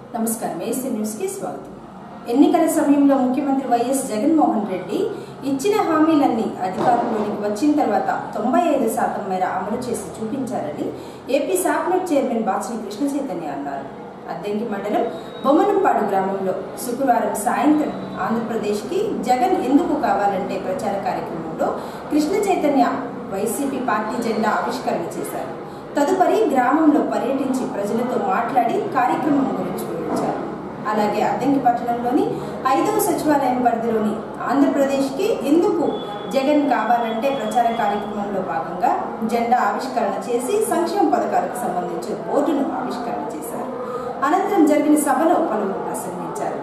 నమస్కారం AC news కి స్వాగతం ఎన్నికల సమయంలో ముఖ్యమంత్రి వైఎస్ జగన్మోహన్ రెడ్డి ఇచ్చిన హామీలన్నీ అధికారంలోనికి వచ్చిన తర్వాత తొంభై ఐదు శాతం మేర అమలు చేసి చూపించారని ఏపీ సాప్నెట్ చైర్మన్ బాచిని కృష్ణ చైతన్య అన్నారు అద్దెంకి మండలం బొమ్మనంపాడు గ్రామంలో శుక్రవారం సాయంత్రం ఆంధ్రప్రదేశ్కి జగన్ ఎందుకు కావాలంటే ప్రచార కార్యక్రమంలో కృష్ణ చైతన్య వైసీపీ పార్టీ జెండా ఆవిష్కరణ చేశారు తదుపరి గ్రామంలో పర్యటించి ప్రజలతో మాట్లాడి కార్యక్రమం గురించి వివరించారు అలాగే అద్దంకి పట్టణంలోని ఐదవ సచివాలయం పరిధిలోని ఆంధ్రప్రదేశ్కి ఎందుకు జగన్ కావాలంటే ప్రచార కార్యక్రమంలో భాగంగా జెండా ఆవిష్కరణ చేసి సంక్షేమ పథకాలకు సంబంధించిన బోర్డును ఆవిష్కరణ చేశారు అనంతరం జరిగిన సభలో పలువురు ప్రసంగించారు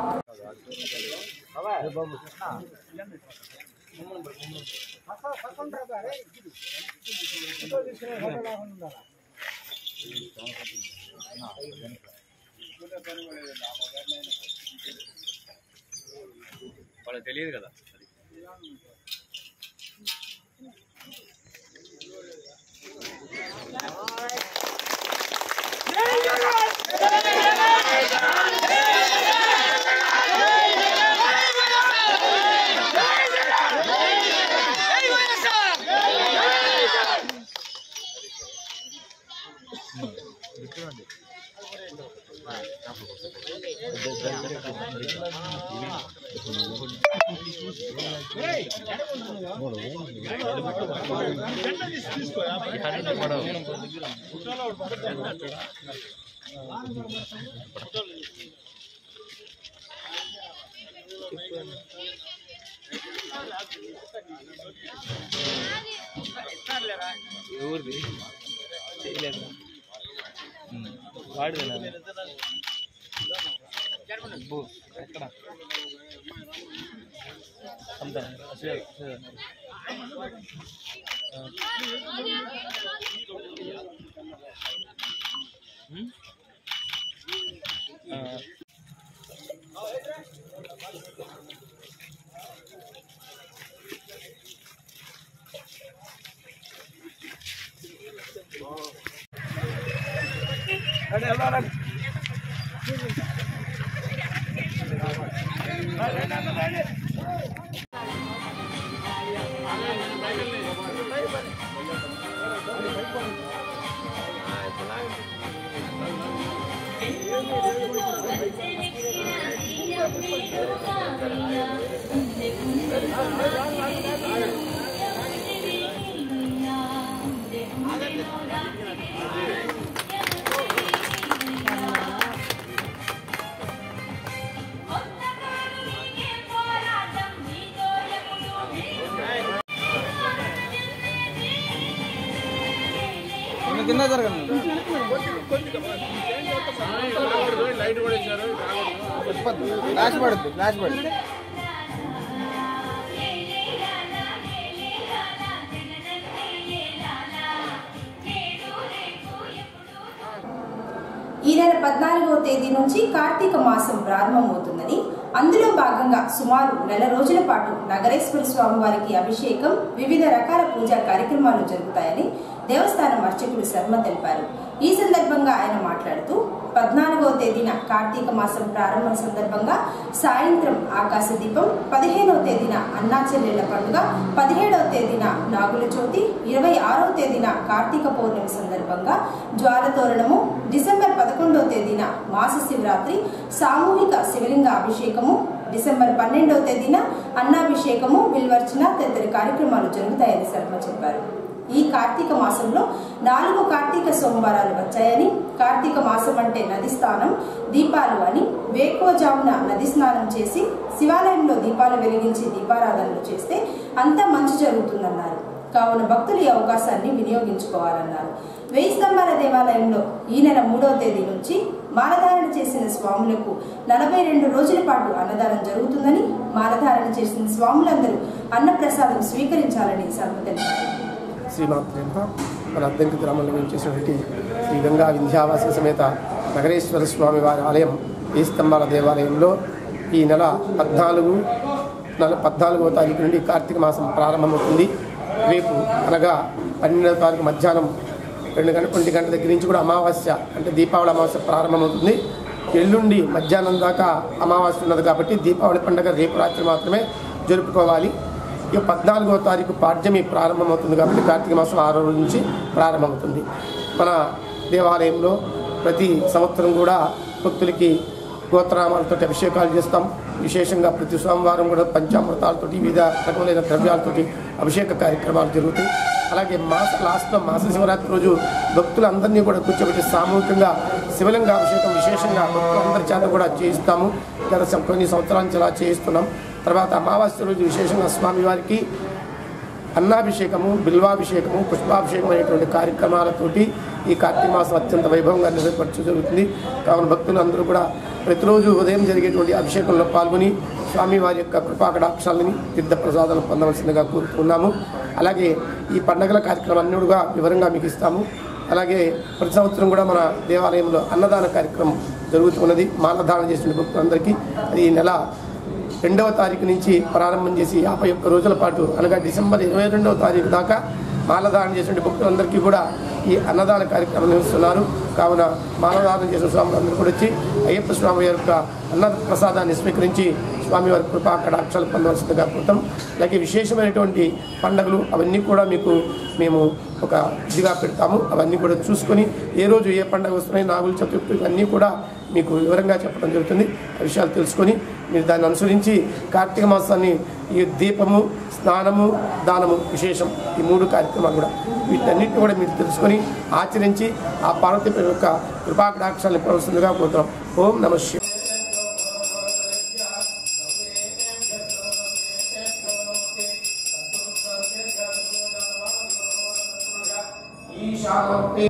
వాళ్ళకి తెలియదు కదా అది ఎవరిది చేయలేదు వాడిదేనా అబ్బో, ఎక్కడ అంతా అసలు అసలు. ఆ. ఉమ్? ఆ. కింద జరగండి ఫ్లాష్ పడుద్ది ఫ్లాష్ పడుద్ది ఈ నెల పద్నాలుగవ తేదీ నుంచి కార్తీక మాసం ప్రారంభమవుతుందని అందులో భాగంగా సుమారు నెల రోజుల పాటు నగరేశ్వర స్వామి వారికి అభిషేకం వివిధ రకాల పూజా కార్యక్రమాలు జరుగుతాయని దేవస్థానం అర్చకులు శర్మ తెలిపారు ఈ సందర్భంగా ఆయన మాట్లాడుతూ పద్నాలుగవ తేదీన కార్తీక మాసం ప్రారంభం సందర్భంగా సాయంత్రం ఆకాశ దీపం పదిహేనవ తేదీన అన్నాచెల్లెళ్ల పండుగ పదిహేడవ తేదీన నాగుల చవితి ఇరవై ఆరవ తేదీన కార్తీక పౌర్ణమి సందర్భంగా జ్వాలతోరణము డిసెంబర్ పదకొండవ తేదీన మాస శివరాత్రి సామూహిక శివలింగ అభిషేకము డిసెంబర్ పన్నెండవ తేదీన అన్నాభిషేకము విల్వర్చన తదితర కార్యక్రమాలు జరుగుతాయని శర్మ చెప్పారు ఈ కార్తీక మాసంలో నాలుగు కార్తీక సోమవారాలు వచ్చాయని కార్తీక మాసం అంటే నది స్నానం దీపాలు అని వేకువజామున నది స్నానం చేసి శివాలయంలో దీపాలు వెలిగించి దీపారాధనలు చేస్తే అంతా మంచి జరుగుతుందన్నారు కావున భక్తులు ఈ అవకాశాన్ని వినియోగించుకోవాలన్నారు వెయ్యి స్తంభాల దేవాలయంలో ఈ నెల మూడవ తేదీ నుంచి మాలధారణ చేసిన స్వాములకు నలభై రెండు రోజుల పాటు అన్నదానం జరుగుతుందని మాలధారణ చేసిన స్వాములందరూ అన్నప్రసాదం స్వీకరించాలని శర్మ తెలిపారు శ్రీమాత్రేమ మన అద్దంకి గ్రామంలో చేసినటువంటి శ్రీ గంగా వింధ్యావాసి సమేత నగరేశ్వర స్వామి వారి ఆలయం ఈ స్తంభాల దేవాలయంలో ఈ నెల పద్నాలుగు నెల పద్నాలుగవ తారీఖు నుండి కార్తీక మాసం ప్రారంభమవుతుంది రేపు అనగా పన్నెండవ తారీఖు మధ్యాహ్నం రెండు గంటల ఒంటి గంటల దగ్గర నుంచి కూడా అమావాస్య అంటే దీపావళి అమావాస్య ప్రారంభమవుతుంది ఎల్లుండి మధ్యాహ్నం దాకా అమావాస్య ఉన్నది కాబట్టి దీపావళి పండుగ రేపు రాత్రి మాత్రమే జరుపుకోవాలి ఇక పద్నాలుగో తారీఖు పాడ్యమి ప్రారంభమవుతుంది కాబట్టి కార్తీక మాసం ఆరో రోజు నుంచి ప్రారంభమవుతుంది మన దేవాలయంలో ప్రతి సంవత్సరం కూడా భక్తులకి గోత్రనామాలతో అభిషేకాలు చేస్తాం విశేషంగా ప్రతి సోమవారం కూడా పంచామృతాలతోటి వివిధ రకములైన ద్రవ్యాలతోటి అభిషేక కార్యక్రమాలు జరుగుతాయి అలాగే మాస లాస్ట్లో మాస శివరాత్రి రోజు భక్తులందరినీ కూడా కూర్చోబెట్టి సామూహికంగా శివలింగ అభిషేకం విశేషంగా భక్తులందరి చేత కూడా చేయిస్తాము గత సం- కొన్ని సంవత్సరాల నుంచి అలా చేయిస్తున్నాం తర్వాత అమావాస్య రోజు విశేషంగా స్వామివారికి అన్నాభిషేకము బిల్వాభిషేకము పుష్పాభిషేకం అనేటువంటి కార్యక్రమాలతోటి ఈ కార్తీక మాసం అత్యంత వైభవంగా నిర్వహించడం జరుగుతుంది కావున భక్తులు అందరూ కూడా ప్రతిరోజు ఉదయం జరిగేటువంటి అభిషేకంలో పాల్గొని స్వామివారి యొక్క కృపాకటాక్షాలని తీర్థ ప్రసాదాలు పొందవలసిందిగా కోరుతున్నాము అలాగే ఈ పండగల కార్యక్రమాన్ని కూడా వివరంగా మీకు ఇస్తాము అలాగే ప్రతి సంవత్సరం కూడా మన దేవాలయంలో అన్నదాన కార్యక్రమం జరుగుతున్నది మాలదానం చేసిన భక్తులందరికీ అది ఈ నెల రెండవ తారీఖు నుంచి ప్రారంభం చేసి యాభై ఒక్క రోజుల పాటు అనగా డిసెంబర్ ఇరవై రెండవ తారీఖు దాకా మాలదానం చేసిన భక్తులందరికీ కూడా ఈ అన్నదాన కార్యక్రమం నిర్వహిస్తున్నారు కావున మాలదానం చేసిన స్వాములందరూ కూడా వచ్చి అయ్యప్ప స్వామి వారి యొక్క అన్న ప్రసాదాన్ని స్వీకరించి స్వామివారి కృపా కటాక్షాలు పొందవలసిందిగా కోరుతాం అలాగే విశేషమైనటువంటి పండుగలు అవన్నీ కూడా మీకు మేము ఒక ఇదిగా పెడతాము అవన్నీ కూడా చూసుకొని ఏ రోజు ఏ పండుగ వస్తున్నాయి నాగుల చతుర్థి ఇవన్నీ కూడా మీకు వివరంగా చెప్పడం జరుగుతుంది ఆ విషయాలు తెలుసుకొని మీరు దాన్ని అనుసరించి కార్తీక మాసాన్ని ఈ దీపము స్నానము దానము విశేషం ఈ మూడు కార్యక్రమాలు కూడా వీటన్నిటిని కూడా మీరు తెలుసుకొని ఆచరించి ఆ పార్వతి యొక్క కృపాకటాక్షాన్ని పొందవలసిందిగా కోరుతున్నాం ఓం నమ శివాయ ఈశానోక్తి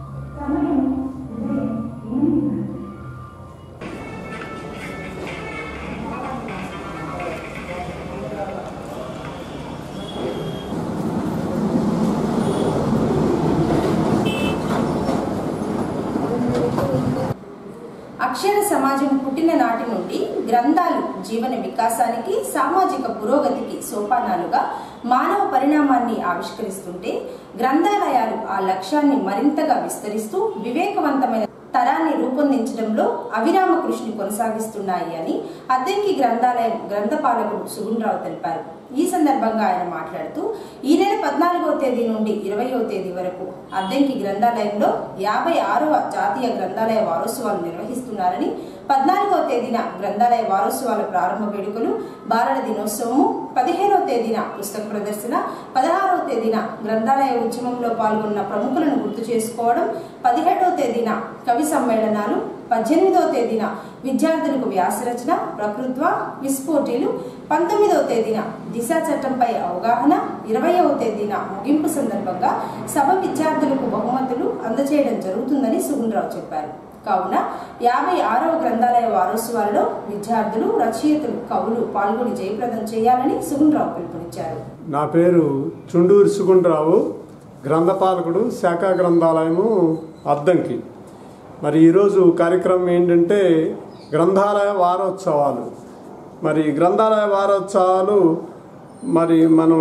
అక్షర సమాజం పుట్టిన నాటి నుండి గ్రంథాలు జీవన వికాసానికి సామాజిక పురోగతికి సోపానాలుగా మానవ పరిణామాన్ని ఆవిష్కరిస్తుంటే గ్రంథాలయాలు ఆ లక్ష్యాన్ని మరింతగా విస్తరిస్తూ వివేకవంతమైన తరాన్ని రూపొందించడంలో అవిరామ కృషిని కొనసాగిస్తున్నాయి అని అద్దెంకి గ్రంథాలయం గ్రంథపాలకుడు సుగుణరావు తెలిపారు ఈ సందర్భంగా ఆయన మాట్లాడుతూ ఈ నెల పద్నాలుగవ తేదీ నుండి ఇరవయో తేదీ వరకు అద్దెంకి గ్రంథాలయంలో యాభై ఆరవ జాతీయ గ్రంథాలయ వారోత్సవాలు నిర్వహిస్తున్నారని పద్నాలుగవ తేదీన గ్రంథాలయ వారోత్సవాల ప్రారంభ వేడుకలు బాలల దినోత్సవము పదిహేనవ తేదీన పుస్తక ప్రదర్శన పదహారవ తేదీన గ్రంథాలయ ఉద్యమంలో పాల్గొన్న ప్రముఖులను గుర్తు చేసుకోవడం పదిహేడవ తేదీన కవి సమ్మేళనాలు పద్దెనిమిదవ తేదీన విద్యార్థులకు వ్యాసరచన ప్రకృత్వ క్విజ్ పోటీలు పంతొమ్మిదవ తేదీన దిశ చట్టంపై అవగాహన ఇరవయవ తేదీన ముగింపు సందర్భంగా సభ విద్యార్థులకు బహుమతులు అందజేయడం జరుగుతుందని సుగుణరావు చెప్పారు కావున యాభై ఆరవ గ్రంథాలయ వారోత్సవాలలో విద్యార్థులు రచయితలు కవులు పాల్గొని జయప్రదం చేయాలని సుగుణరావు పిలుపునిచ్చారు నా పేరు చుండూరి సుగుండ్రావు గ్రంథపాలకుడు శాఖా గ్రంథాలయము అద్దంకి మరి ఈరోజు కార్యక్రమం ఏంటంటే గ్రంథాలయ వారోత్సవాలు మరి గ్రంథాలయ వారోత్సవాలు మరి మనం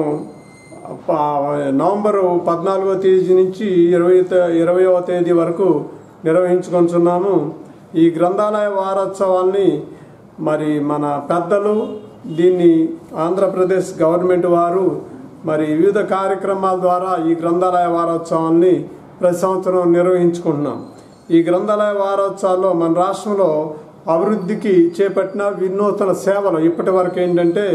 ప- నవంబరు పద్నాలుగో తేదీ నుంచి ఇరవై ఇరవయవ తేదీ వరకు నిర్వహించుకుంటున్నాము ఈ గ్రంథాలయ వారోత్సవాల్ని మరి మన పెద్దలు దీన్ని ఆంధ్రప్రదేశ్ గవర్నమెంట్ వారు మరి వివిధ కార్యక్రమాల ద్వారా ఈ గ్రంథాలయ వారోత్సవాల్ని ప్రతి సంవత్సరం నిర్వహించుకుంటున్నాం ఈ గ్రంథాలయ వారోత్సవాల్లో మన రాష్ట్రంలో అభివృద్ధికి చేపట్టిన వినూతన సేవలు ఇప్పటి వరకు ఏంటంటే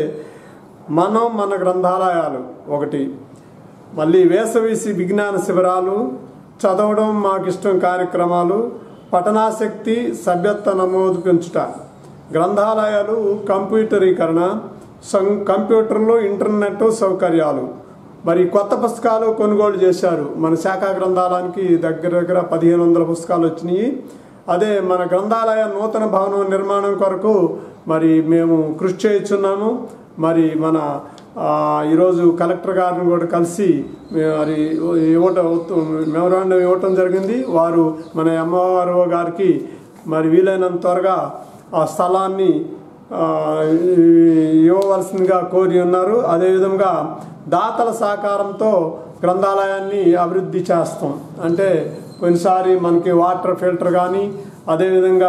మనం మన గ్రంథాలయాలు ఒకటి మళ్ళీ వేసవిసి విజ్ఞాన శిబిరాలు చదవడం మాకు ఇష్టం కార్యక్రమాలు పఠనాశక్తి సభ్యత్వ నమోదు పెంచుట గ్రంథాలయాలు కంప్యూటరీకరణ సం- కంప్యూటర్లు ఇంటర్నెట్ సౌకర్యాలు మరి కొత్త పుస్తకాలు కొనుగోలు చేశారు మన శాఖా గ్రంథాలయానికి దగ్గర దగ్గర పదిహేను వందల పుస్తకాలు వచ్చినాయి అదే మన గ్రంథాలయ నూతన భవనం నిర్మాణం కొరకు మరి మేము కృషి చేస్తున్నాము మరి మన ఆ, ఈరోజు కలెక్టర్ గారిని కూడా కలిసి మరి ఇవ్వటం మెమరాండం ఇవ్వటం జరిగింది వారు మన ఎంఆర్ఓ గారికి మరి వీలైనంత త్వరగా ఆ స్థలాన్ని ఆ, ఇవ్వవలసిందిగా కోరి ఉన్నారు అదేవిధంగా దాతల సహకారంతో గ్రంథాలయాన్ని అభివృద్ధి చేస్తాం అంటే కొన్నిసారి మనకి వాటర్ ఫిల్టర్ కానీ అదేవిధంగా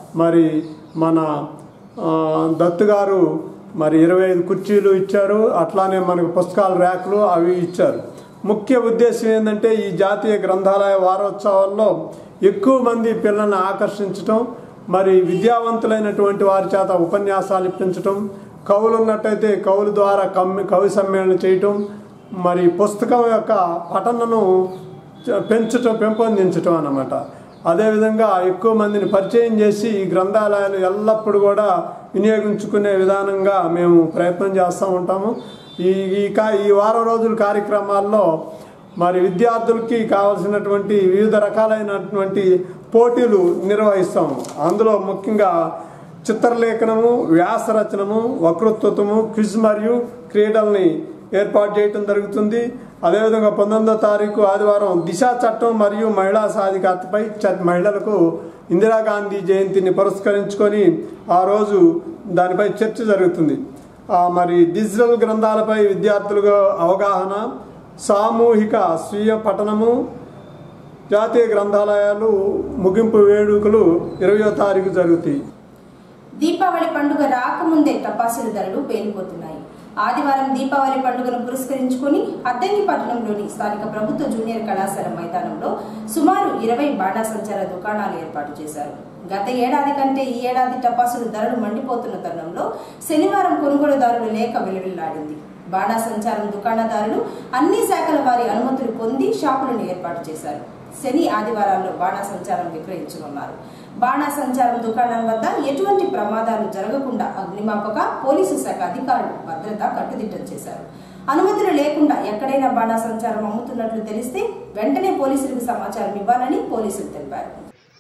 మరి మన ఆ, దత్తు గారు మరి ఇరవై ఐదు కుర్చీలు ఇచ్చారు అట్లానే మనకు పుస్తకాల ర్యాకులు అవి ఇచ్చారు ముఖ్య ఉద్దేశం ఏంటంటే ఈ జాతీయ గ్రంథాలయ వారోత్సవాల్లో ఎక్కువ మంది పిల్లల్ని ఆకర్షించటం మరి విద్యావంతులైనటువంటి వారి చేత ఉపన్యాసాలు ఇప్పించటం కవులు ఉన్నట్టయితే కవుల ద్వారా కమ్మి కవి సమ్మేళనం చేయటం మరి పుస్తకం యొక్క పఠనను చ- పెంచటం పెంపొందించటం అన్నమాట అదేవిధంగా ఎక్కువ మందిని పరిచయం చేసి ఈ గ్రంథాలయాలు ఎల్లప్పుడూ కూడా వినియోగించుకునే విధానంగా మేము ప్రయత్నం చేస్తూ ఉంటాము ఈ ఈ కా ఈ వారం రోజుల కార్యక్రమాల్లో మరి విద్యార్థులకి కావలసినటువంటి వివిధ రకాలైనటువంటి పోటీలు నిర్వహిస్తాము అందులో ముఖ్యంగా చిత్రలేఖనము వ్యాసరచనము వక్తృత్వము క్విజ్ మరియు క్రీడల్ని ఏర్పాటు చేయటం జరుగుతుంది అదేవిధంగా పంతొమ్మిదో తారీఖు ఆదివారం దిశా చట్టం మరియు మహిళా సాధికారతపై చ- మహిళలకు ఇందిరాగాంధీ జయంతిని పురస్కరించుకొని ఆ రోజు దానిపై చర్చ జరుగుతుంది ఆ, మరి డిజిటల్ గ్రంథాలపై విద్యార్థులుగా అవగాహన సామూహిక స్వీయ పఠనము జాతీయ గ్రంథాలయాలు ముగింపు వేడుకలు ఇరవయో తారీఖు జరుగుతాయి దీపావళి పండుగ రాకముందే టపాసుల ధరలు పేలిపోతున్నాయి ఆదివారం దీపావళి పండుగను పురస్కరించుకుని అద్దంకి పట్టణంలోని స్థానిక ప్రభుత్వ జూనియర్ కళాశాల మైదానంలో సుమారు ఇరవై బాణాసంచార దుకాణాలు ఏర్పాటు చేశారు గత ఏడాది కంటే ఈ ఏడాది టపాసుల ధరలు మండిపోతున్న తరుణంలో శనివారం కొనుగోలుదారులు లేక విలువిల్లాడింది బాణాసంచారం దుకాణదారులు అన్ని శాఖల వారి అనుమతులు పొంది షాపులను ఏర్పాటు చేశారు శని ఆదివారాల్లో బాణాసంచారం విక్రయించనున్నారు బాణాసంచారం దుకాణం వద్ద ఎటువంటి ప్రమాదాలు జరగకుండా అగ్నిమాపక పోలీసు శాఖ అధికారులు భద్రత కట్టుదిట్టం చేశారు అనుమతులు లేకుండా ఎక్కడైనా బాణాసంచారం అమ్ముతున్నట్లు తెలిస్తే వెంటనే పోలీసులకు సమాచారం ఇవ్వాలని పోలీసులు తెలిపారు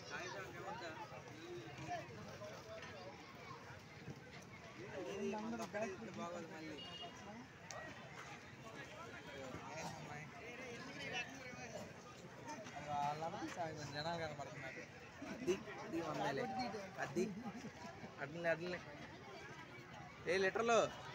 జనాలు కనపడుతున్నారు అది ఇది వందలే అది అట్లనే అట్లనే ఏ లీటర్లు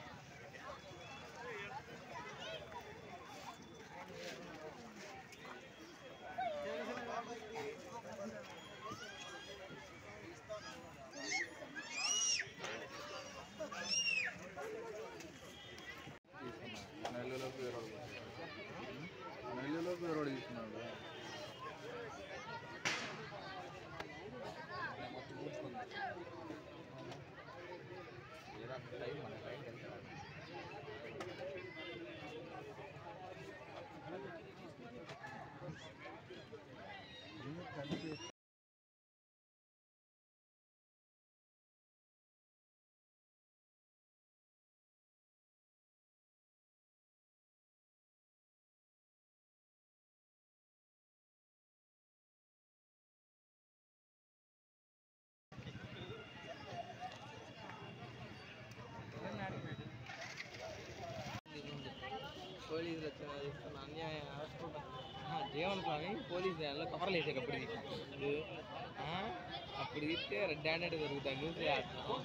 పోలీసులు వచ్చిన చూస్తున్నా అన్యాయం అరెస్ట్ జీవన స్వామి పోలీసు దానిలో కవర్లు వేసాక అప్పుడు తీసి ఆ? అప్పుడు తీస్తే రెడ్ హ్యాండెడ్ దొరుకుతాయి న్యూస్ వేస్తున్నాం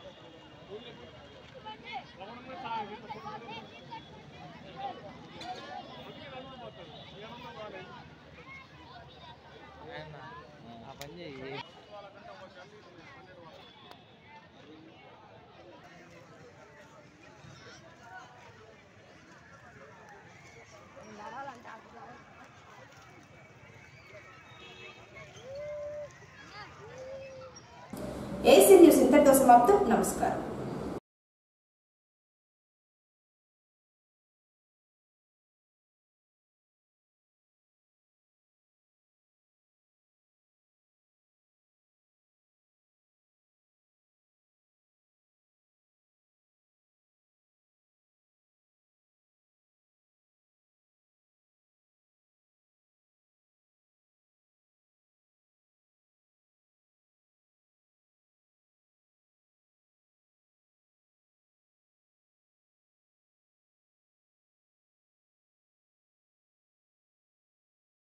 ఆయన, ఆ పని చేయి ఏసీ న్యూస్ ఇంతటితో సమాప్తం నమస్కారం